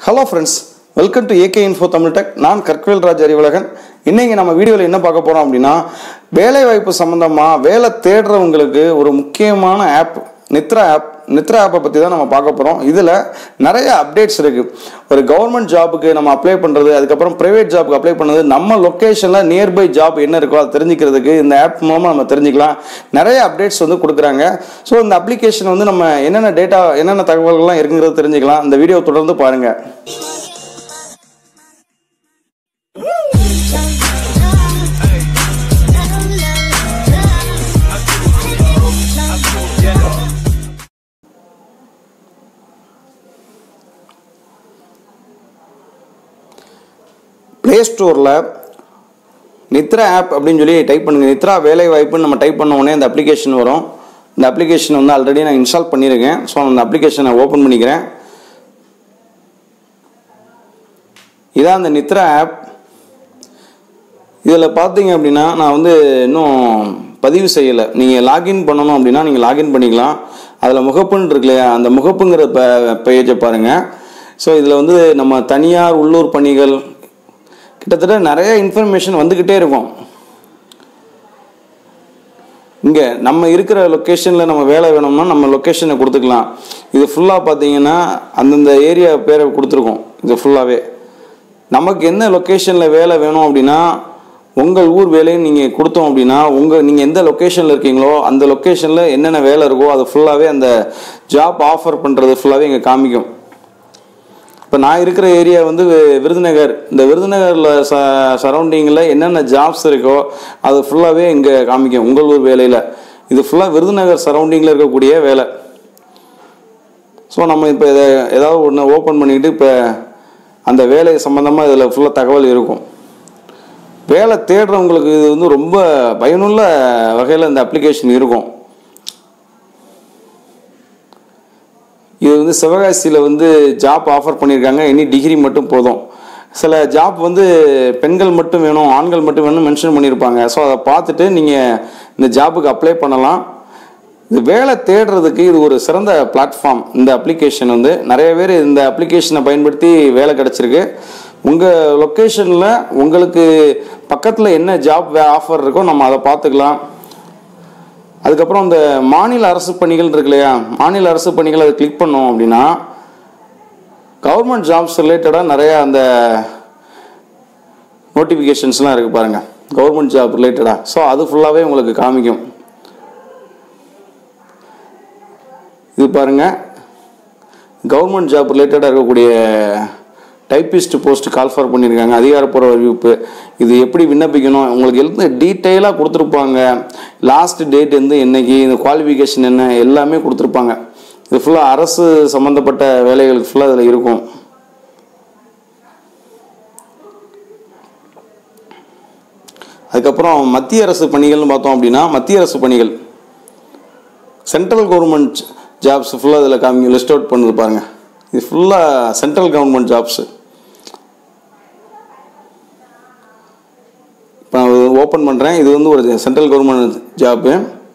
hello friends welcome to AK info Tamil tech நான் கற்கவேல் ராஜ் அறிவழகன் இன்னைக்கு நம்ம வீடியோவில் என்ன பார்க்க போகிறோம் அப்படின்னா வேலை வாய்ப்பு சம்மந்தமாக வேலை தேடுறவங்களுக்கு ஒரு முக்கியமான ஆப் நித்ரா ஆப் நித்ரா ஆப்பை பற்றி தான் நம்ம பார்க்க போகிறோம் இதில் நிறைய அப்டேட்ஸ் இருக்குது ஒரு கவர்மெண்ட் ஜாபுக்கு நம்ம அப்ளை பண்ணுறது அதுக்கப்புறம் ப்ரைவேட் ஜாபுக்கு அப்ளை பண்ணுறது நம்ம லொக்கேஷனில் நியர்பை ஜாப் என்ன இருக்கோ அதை தெரிஞ்சுக்கிறதுக்கு இந்த ஆப் மூலமாக நம்ம தெரிஞ்சுக்கலாம் நிறைய அப்டேட்ஸ் வந்து கொடுக்குறாங்க ஸோ இந்த அப்ளிகேஷன் வந்து நம்ம என்னென்ன டேட்டா என்னென்ன தகவல்கள்லாம் இருக்குங்கிறத தெரிஞ்சுக்கலாம் இந்த வீடியோ தொடர்ந்து பாருங்கள் ப்ளே ஸ்டோரில் நித்ரா ஆப் அப்படின்னு சொல்லி டைப் பண்ணுங்க நித்ரா வேலை வாய்ப்புன்னு நம்ம டைப் பண்ண உடனே அந்த அப்ளிகேஷன் வரும் இந்த அப்ளிகேஷன் வந்து ஆல்ரெடி நான் இன்ஸ்டால் பண்ணியிருக்கேன் ஸோ அந்த அப்ளிகேஷனை ஓப்பன் பண்ணிக்கிறேன் இதான் அந்த நித்ரா ஆப் இதில் பார்த்தீங்க அப்படின்னா நான் வந்து இன்னும் பதிவு செய்யலை நீங்கள் லாகின் பண்ணணும் அப்படின்னா நீங்கள் லாகின் பண்ணிக்கலாம் அதில் முகப்புன்னு இருக்கு இல்லையா அந்த முகப்புங்கிற பேஜை பாருங்கள் ஸோ இதில் வந்து நம்ம தனியார் உள்ளூர் பணிகள் கிட்டத்தட்ட நிறைய இன்ஃபர்மேஷன் வந்துக்கிட்டே இருக்கும் இங்கே நம்ம இருக்கிற லொக்கேஷனில் நம்ம வேலை வேணும்னா நம்ம லொக்கேஷனை கொடுத்துக்கலாம் இது ஃபுல்லாக பார்த்தீங்கன்னா அந்தந்த ஏரியா பேரை கொடுத்துருக்கோம் இது ஃபுல்லாகவே நமக்கு என்ன லொக்கேஷனில் வேலை வேணும் அப்படின்னா உங்கள் ஊர் வேலையை நீங்கள் கொடுத்தோம் அப்படின்னா உங்கள் நீங்கள் எந்த லொக்கேஷனில் இருக்கீங்களோ அந்த லொக்கேஷனில் என்னென்ன வேலை இருக்கோ அது ஃபுல்லாகவே அந்த ஜாப் ஆஃபர் பண்ணுறது ஃபுல்லாகவே இங்கே காமிக்கும் இப்போ நான் இருக்கிற ஏரியா வந்து வி- விருதுநகர் இந்த விருதுநகரில் ச சரௌண்டிங்கில் என்னென்ன ஜாப்ஸ் இருக்கோ அது ஃபுல்லாகவே இங்கே காமிக்கும் உங்கள் ஊர் வேலையில் இது ஃபுல்லாக விருதுநகர் சரௌண்டிங்கில் இருக்கக்கூடிய வேலை ஸோ நம்ம இப்போ இதை ஏதாவது ஒன்று ஓப்பன் பண்ணிக்கிட்டு இப்போ அந்த வேலை சம்மந்தமாக இதில் ஃபுல்லாக தகவல் இருக்கும் வேலை தேடுறவங்களுக்கு இது வந்து ரொம்ப பயனுள்ள வகையில் இந்த அப்ளிகேஷன் இருக்கும் இது வந்து சிவகாசியில் வந்து ஜாப் ஆஃபர் பண்ணியிருக்காங்க இனி டிகிரி மட்டும் போதும் சில ஜாப் வந்து பெண்கள் மட்டும் வேணும் ஆண்கள் மட்டும் வேணும் மென்ஷன் பண்ணியிருப்பாங்க ஸோ அதை பார்த்துட்டு நீங்கள் இந்த ஜாபுக்கு அப்ளை பண்ணலாம் இது வேலை தேடுறதுக்கு இது ஒரு சிறந்த பிளாட்ஃபார்ம் இந்த அப்ளிகேஷன் வந்து நிறைய பேர் இந்த அப்ளிகேஷனை பயன்படுத்தி வேலை கிடச்சிருக்கு உங்கள் லொக்கேஷனில் உங்களுக்கு பக்கத்தில் என்ன ஜாப் ஆஃபர் இருக்கோ நம்ம அதை பார்த்துக்கலாம் அதுக்கப்புறம் இந்த மாநில அரசு பணிகள் இருக்கு இல்லையா மாநில அரசு பணிகள் அதை கிளிக் பண்ணோம் அப்படின்னா கவர்மெண்ட் ஜாப்ஸ் ரிலேட்டடாக நிறையா அந்த நோட்டிஃபிகேஷன்ஸ்லாம் இருக்குது பாருங்கள் கவர்மெண்ட் ஜாப் ரிலேட்டடாக ஸோ அது ஃபுல்லாகவே உங்களுக்கு காமிக்கும் இது பாருங்கள் கவர்மெண்ட் ஜாப் ரிலேட்டடாக இருக்கக்கூடிய டைப்பிஸ்ட் போஸ்ட் கால்ஃபர் பண்ணியிருக்காங்க அதிகாரப்பூர்வ அறிவிப்பு இது எப்படி விண்ணப்பிக்கணும் உங்களுக்கு எந்த டீட்டெயிலாக கொடுத்துருப்பாங்க லாஸ்ட் டேட் வந்து என்னைக்கு இந்த குவாலிஃபிகேஷன் என்ன எல்லாமே கொடுத்துருப்பாங்க இது ஃபுல்லாக அரசு சம்மந்தப்பட்ட வேலைகள் ஃபுல்லாக இதில் இருக்கும் அதுக்கப்புறம் மத்திய அரசு பணிகள்னு பார்த்தோம் அப்படின்னா மத்திய அரசு பணிகள் சென்ட்ரல் கவர்மெண்ட் ஜாப்ஸ் ஃபுல்லாக இதில் காமி லிஸ்ட் அவுட் பண்ணுது பாருங்க இது ஃபுல்லாக சென்ட்ரல் கவர்மெண்ட் ஜாப்ஸு இப்போ நான் ஓப்பன் பண்ணுறேன் இது வந்து ஒரு central government job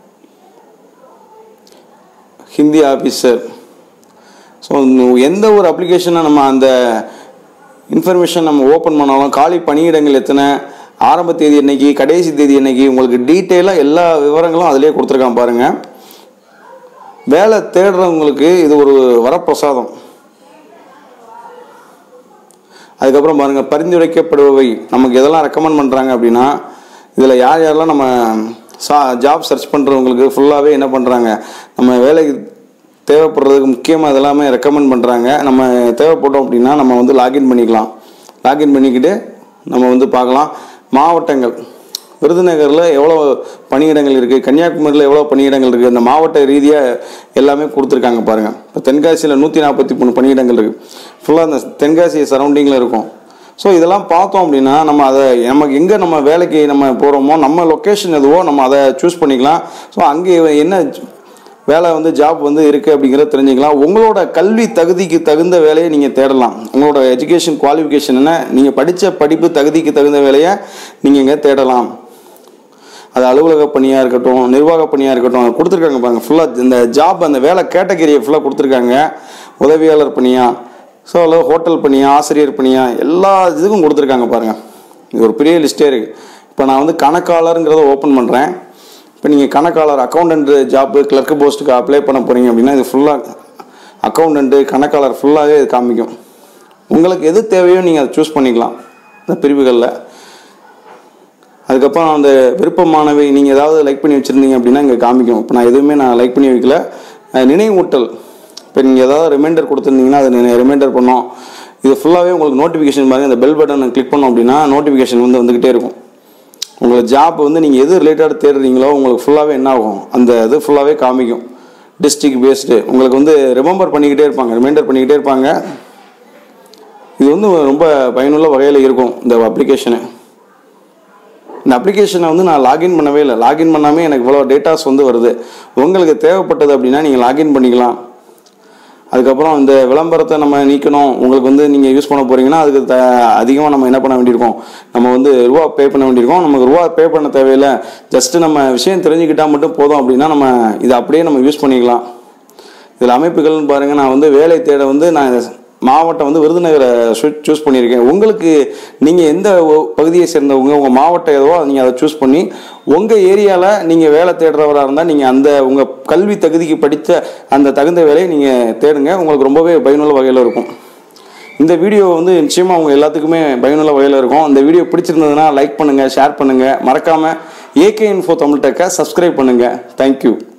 Hindi officer so எந்த ஒரு அப்ளிகேஷனை நம்ம அந்த இன்ஃபர்மேஷன் நம்ம ஓப்பன் பண்ணாலும் காலி பணியிடங்கள் எத்தனை ஆரம்ப தேதி என்னைக்கு கடைசி தேதி என்னைக்கு உங்களுக்கு டீட்டெயிலாக எல்லா விவரங்களும் அதிலே கொடுத்துருக்கான் பாருங்கள் வேலை தேடுறவங்களுக்கு இது ஒரு வரப்பிரசாதம் அதுக்கப்புறம் பாருங்கள் பரிந்துரைக்கப்படுபவை நமக்கு எதெல்லாம் ரெக்கமெண்ட் பண்ணுறாங்க அப்படின்னா இதில் யார் யாரெல்லாம் நம்ம சா ஜாப் சர்ச் பண்ணுறவங்களுக்கு ஃபுல்லாகவே என்ன பண்ணுறாங்க நம்ம வேலைக்கு தேவைப்படுறதுக்கு முக்கியமாக இதெல்லாமே ரெக்கமெண்ட் பண்ணுறாங்க நம்ம தேவைப்பட்டோம் அப்படின்னா நம்ம வந்து லாகின் பண்ணிக்கலாம் லாகின் பண்ணிக்கிட்டு நம்ம வந்து பார்க்கலாம் மாவட்டங்கள் விருதுநகரில் எவ்வளோ பணியிடங்கள் இருக்குது கன்னியாகுமரியில் எவ்வளோ பணியிடங்கள் இருக்குது இந்த மாவட்ட ரீதியாக எல்லாமே கொடுத்துருக்காங்க பாருங்கள் இப்போ தென்காசியில் நூற்றி நாற்பத்தி மூணு பணியிடங்கள் இருக்குது ஃபுல்லாக இந்த தென்காசி சரௌண்டிங்கில் இருக்கும் ஸோ இதெல்லாம் பார்த்தோம் அப்படின்னா நம்ம அதை நமக்கு எங்கே நம்ம வேலைக்கு நம்ம போகிறோமோ நம்ம லொக்கேஷன் எதுவோ நம்ம அதை சூஸ் பண்ணிக்கலாம் ஸோ அங்கே என்ன வேலை வந்து ஜாப் வந்து இருக்குது அப்படிங்கிறத தெரிஞ்சுக்கலாம் உங்களோட கல்வி தகுதிக்கு தகுந்த வேலையை நீங்கள் தேடலாம் உங்களோட எஜுகேஷன் குவாலிஃபிகேஷன் என்ன நீங்கள் படித்த படிப்பு தகுதிக்கு தகுந்த வேலையை நீங்கள் இங்கே தேடலாம் அது அலுவலக பணியாக இருக்கட்டும் நிர்வாக பணியாக இருக்கட்டும் அது கொடுத்துருக்காங்க பாருங்க ஃபுல்லாக இந்த ஜாப் அந்த வேலை கேட்டகரியை ஃபுல்லாக கொடுத்துருக்காங்க உதவியாளர் பணியா ஸோ அதில் ஹோட்டல் பணியா ஆசிரியர் பணியா எல்லா இதுக்கும் கொடுத்துருக்காங்க பாருங்கள் இது ஒரு பெரிய லிஸ்ட்டே இருக்குது இப்போ நான் வந்து கணக்காளருங்கிறத ஓப்பன் பண்ணுறேன் இப்போ நீங்கள் கணக்காளர் அக்கௌண்டன்ட் ஜாப்பு கிளர்க் போஸ்ட்டுக்கு அப்ளை பண்ண போகிறீங்க அப்படின்னா இது ஃபுல்லாக அக்கௌண்டன்ட்டு கணக்காளர் ஃபுல்லாகவே இது காமிக்கும் உங்களுக்கு எது தேவையோ நீங்கள் அதை சூஸ் பண்ணிக்கலாம் இந்த பிரிவுகளில் அதுக்கப்புறம் அந்த விருப்பமானவை நீங்கள் ஏதாவது லைக் பண்ணி வச்சுருந்தீங்க அப்படின்னா இங்கே காமிக்கும் இப்போ நான் எதுவுமே நான் லைக் பண்ணி வைக்கல அஹ் நினைவூட்டல் இப்போ நீங்கள் ஏதாவது ரிமைண்டர் கொடுத்துருந்தீங்கன்னா அதை ரிமைண்டர் பண்ணோம் இது ஃபுல்லாகவே உங்களுக்கு நோட்டிஃபிகேஷன் பாருங்கள் அந்த பெல் பட்டனை கிளிக் பண்ணோம் அப்படின்னா நோட்டிஃபிகேஷன் வந்து வந்துக்கிட்டே இருக்கும் உங்களுக்கு ஜாப் வந்து நீங்கள் எது ரிலேட்டட் தேடுறீங்களோ உங்களுக்கு ஃபுல்லாகவே என்ன ஆகும் அந்த இது ஃபுல்லாகவே காமிக்கும் டிஸ்ட்ரிக் பேஸ்டு உங்களுக்கு வந்து ரிமெம்பர் பண்ணிக்கிட்டே இருப்பாங்க ரிமைண்டர் பண்ணிக்கிட்டே இருப்பாங்க இது வந்து ரொம்ப பயனுள்ள வகையில் இருக்கும் இந்த அப்ளிகேஷனு இந்த அப்ளிகேஷனை வந்து நான் லாகின் பண்ணவே இல்லை லாகின் பண்ணாமே எனக்கு இவ்வளோ டேட்டாஸ் வந்து வருது உங்களுக்கு தேவைப்பட்டது அப்படின்னா நீங்கள் லாகின் பண்ணிக்கலாம் அதுக்கப்புறம் இந்த விளம்பரத்தை நம்ம நீக்கணும் உங்களுக்கு வந்து நீங்கள் யூஸ் பண்ண போகிறீங்கன்னா அதுக்கு த அதிகமாக நம்ம என்ன பண்ண வேண்டியிருக்கோம் நம்ம வந்து ரூபா பே பண்ண வேண்டியிருக்கோம் நமக்கு ரூபா பே பண்ண தேவையில்லை ஜஸ்ட்டு நம்ம விஷயம் தெரிஞ்சுக்கிட்டால் மட்டும் போதும் அப்படின்னா நம்ம இதை அப்படியே நம்ம யூஸ் பண்ணிக்கலாம் இதில் அமைப்புகள்னு பாருங்கள் நான் வந்து வேலை தேட வந்து நான் மாவட்டம் வந்து விருதுநகரை சூஸ் பண்ணியிருக்கேன் உங்களுக்கு நீங்கள் எந்த ஒ- பகுதியை சேர்ந்தவங்க உங்கள் மாவட்டம் எதுவோ நீங்கள் அதை சூஸ் பண்ணி உங்கள் ஏரியாவில் நீங்கள் வேலை தேடுறவராக இருந்தால் நீங்கள் அந்த உங்கள் கல்வி தகுதிக்கு படித்த அந்த தகுந்த வேலையை நீங்கள் தேடுங்க உங்களுக்கு ரொம்பவே பயனுள்ள வகையில் இருக்கும் இந்த வீடியோ வந்து நிச்சயமாக அவங்க எல்லாத்துக்குமே பயனுள்ள வகையில் இருக்கும் அந்த வீடியோ பிடிச்சிருந்ததுன்னா லைக் பண்ணுங்கள் ஷேர் பண்ணுங்கள் மறக்காமல் ஏகே இன்ஃபோ தமிழ் டெக்கை சப்ஸ்கிரைப் பண்ணுங்கள் தேங்க்யூ